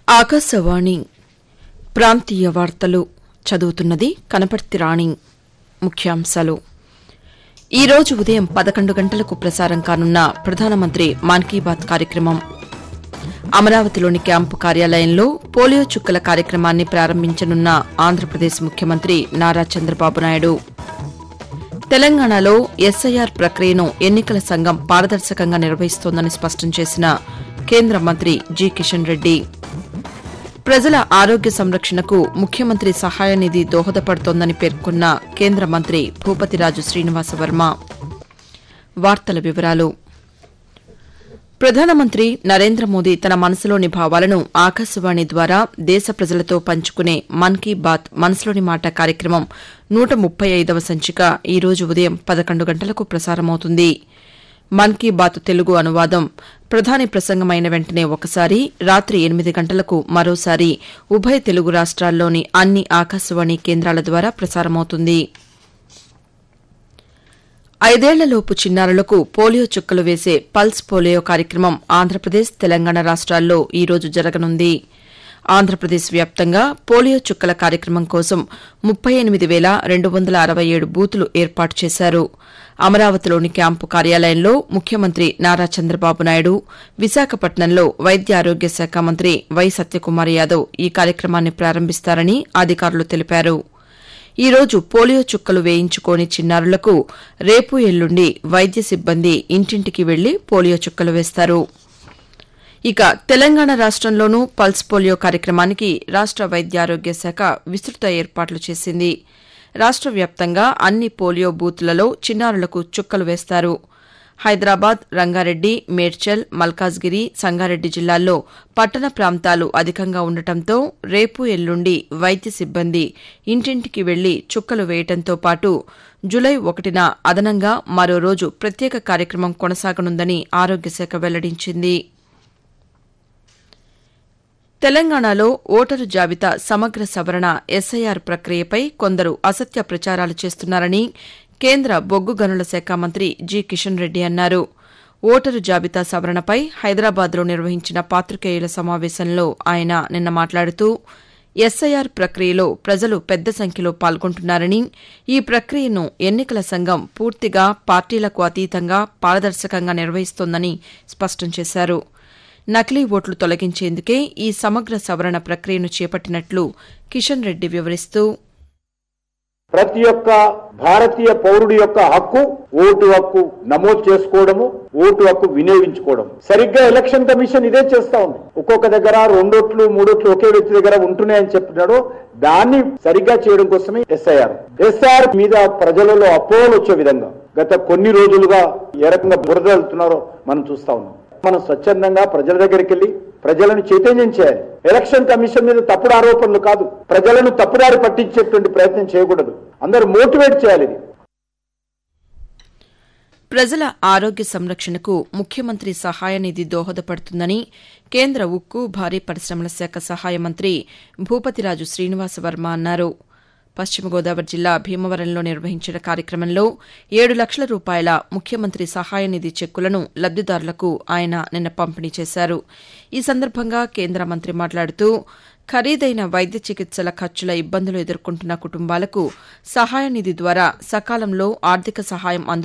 ఆకాశవాణి ప్రాంతీయ వార్తలు చదువుతున్నది కనపర్తి రాణి ముఖ్యాంశాలు ఈ రోజు ఉదయం పదకొండు గంటలకు ప్రసారం కానున్న ప్రధానమంత్రి మన్ కీ బాత్ కార్యక్రమం అమరావతిలోని క్యాంపు కార్యాలయంలో పోలియో చుక్కల కార్యక్రమాన్ని ప్రారంభించనున్న ఆంధ్రప్రదేశ్ ముఖ్యమంత్రి నారా చంద్రబాబు నాయుడు తెలంగాణలో ఎస్ఐఆర్ ప్రక్రియను ఎన్నికల సంఘం పారదర్శకంగా నిర్వహిస్తోందని స్పష్టం చేసిన కేంద్ర మంత్రి జి కిషన్ రెడ్డి ప్రజల ఆరోగ్య సంరక్షణకు ముఖ్యమంత్రి సహాయ నిధి దోహదపడుతోందని పేర్కొన్న కేంద్ర మంత్రి భూపతిరాజు శ్రీనివాసవర్మ వార్తల వివరాలు ప్రధానమంత్రి నరేంద్ర మోదీ తన మనసులోని భావాలను ఆకాశవాణి ద్వారా దేశ ప్రజలతో పంచుకునే మన్ కీ బాత్ మనసులోని మాట కార్యక్రమం నూట ముప్పై ఐదవ సంచిక ఈ రోజు ఉదయం పదకొండు గంటలకు ప్రసారమవుతుంది మన్ కీ బాత్ తెలుగు అనువాదం ప్రధాని ప్రసంగమైన వెంటనే ఒకసారి రాత్రి ఎనిమిది గంటలకు మరోసారి ఉభయ తెలుగు రాష్ట్రాల్లోని అన్ని ఆకాశవాణి కేంద్రాల ద్వారా ప్రసారమవుతుంది ఐదేళ్లలోపు చిన్నారులకు పోలియో చుక్కలు వేసే పల్స్ పోలియో కార్యక్రమం ఆంధ్రప్రదేశ్ తెలంగాణ రాష్ట్రాల్లో ఈ రోజు జరగనుంది ఆంధ్రప్రదేశ్ వ్యాప్తంగా పోలియో చుక్కల కార్యక్రమం కోసం ముప్పై ఎనిమిది వేల రెండు వందల అరవై ఏడు బూతులు ఏర్పాటు చేశారు అమరావతిలోని క్యాంపు కార్యాలయంలో ముఖ్యమంత్రి నారా చంద్రబాబు నాయుడు విశాఖపట్నంలో వైద్య ఆరోగ్య శాఖ మంత్రి వై సత్యకుమార్ యాదవ్ ఈ కార్యక్రమాన్ని ప్రారంభిస్తారని అధికారులు తెలిపారు ఈ రోజు పోలియో చుక్కలు వేయించుకోని చిన్నారులకు రేపు ఎల్లుండి వైద్య సిబ్బంది ఇంటింటికి వెళ్లి పోలియో చుక్కలు వేస్తారు ఇక తెలంగాణ రాష్టంలోనూ పల్స్ పోలియో కార్యక్రమానికి రాష్ట వైద్యారోగ్య శాఖ విస్తృత ఏర్పాట్లు చేసింది రాష్ట వ్యాప్తంగా అన్ని పోలియో బూత్లలో చిన్నారులకు చుక్కలు వేస్తారు హైదరాబాద్ రంగారెడ్డి మేడ్చల్ మల్కాజ్గిరి సంగారెడ్డి జిల్లాల్లో పట్టణ ప్రాంతాలు అధికంగా ఉండటంతో రేపు ఎల్లుండి వైద్య సిబ్బంది ఇంటింటికి వెళ్లి చుక్కలు వేయటంతో పాటు జులై ఒకటిన అదనంగా మరో రోజు ప్రత్యేక కార్యక్రమం కొనసాగనుందని ఆరోగ్యశాఖ వెల్లడించింది తెలంగాణలో ఓటరు జాబితా సమగ్ర సవరణ ఎస్ఐఆర్ ప్రక్రియపై కొందరు అసత్య ప్రచారాలు చేస్తున్నారని కేంద్ర బొగ్గు గనుల శాఖ మంత్రి జి కిషన్ రెడ్డి అన్నారు ఓటరు జాబితా సవరణపై హైదరాబాద్లో నిర్వహించిన పాతికేయుల సమావేశంలో ఆయన నిన్న మాట్లాడుతూ ఎస్ఐఆర్ ప్రక్రియలో ప్రజలు పెద్ద సంఖ్యలో పాల్గొంటున్నారని ఈ ప్రక్రియను ఎన్నికల సంఘం పూర్తిగా పార్టీలకు అతీతంగా పారదర్శకంగా నిర్వహిస్తోందని స్పష్టం చేశారు నకిలీ ఓట్లు తొలగించేందుకే ఈ సమగ్ర సవరణ ప్రక్రియను చేపట్టినట్లు కిషన్ రెడ్డి వివరిస్తూ ప్రతి ఒక్క భారతీయ పౌరుడి యొక్క హక్కు ఓటు హక్కు నమోదు చేసుకోవడము ఓటు హక్కు వినియోగించుకోవడం సరిగ్గా ఎలక్షన్ కమిషన్ ఇదే చేస్తా ఉంది ఒక్కొక్క దగ్గర రెండోట్లు మూడోట్లు ఒకే వ్యక్తి దగ్గర ఉంటున్నాయని చెప్తున్నాడు దాన్ని సరిగ్గా చేయడం కోసమే ఎస్ఐఆర్ ఎస్ఐఆర్ మీద ప్రజలలో అపోహలు వచ్చే విధంగా గత కొన్ని రోజులుగా ఏ రకంగా బురద వెళ్తున్నారో మనం చూస్తా ఉన్నాం మనం స్వచ్ఛందంగా ప్రజల దగ్గరికి వెళ్ళి ప్రజలను చైతన్యం చేయాలి ఎలక్షన్ కమిషన్ మీద తప్పుడు ఆరోపణలు కాదు ప్రజలను తప్పుదారి పట్టించేటువంటి ప్రయత్నం చేయకూడదు అందరూ మోటివేట్ చేయాలి ఇది ప్రజల ఆరోగ్య సంరక్షణకు ముఖ్యమంత్రి సహాయ నిధి దోహదపడుతుందని కేంద్ర ఉక్కు భారీ పరిశ్రమల శాఖ సహాయ మంత్రి భూపతిరాజు శ్రీనివాసవర్మ అన్నారు పశ్చిమ గోదావరి జిల్లా భీమవరంలో నిర్వహించిన కార్యక్రమంలో ఏడు లక్షల రూపాయల ముఖ్యమంత్రి సహాయ నిధి చెక్కులను లబ్దిదారులకు ఆయన నిన్న పంపిణీ చేశారు ఈ సందర్భంగా కేంద్ర మంత్రి మాట్లాడుతూ ఖరీదైన వైద్య చికిత్సల ఖర్చుల ఇబ్బందులు ఎదుర్కొంటున్న కుటుంబాలకు సహాయ నిధి ద్వారా సకాలంలో ఆర్థిక సహాయం అందు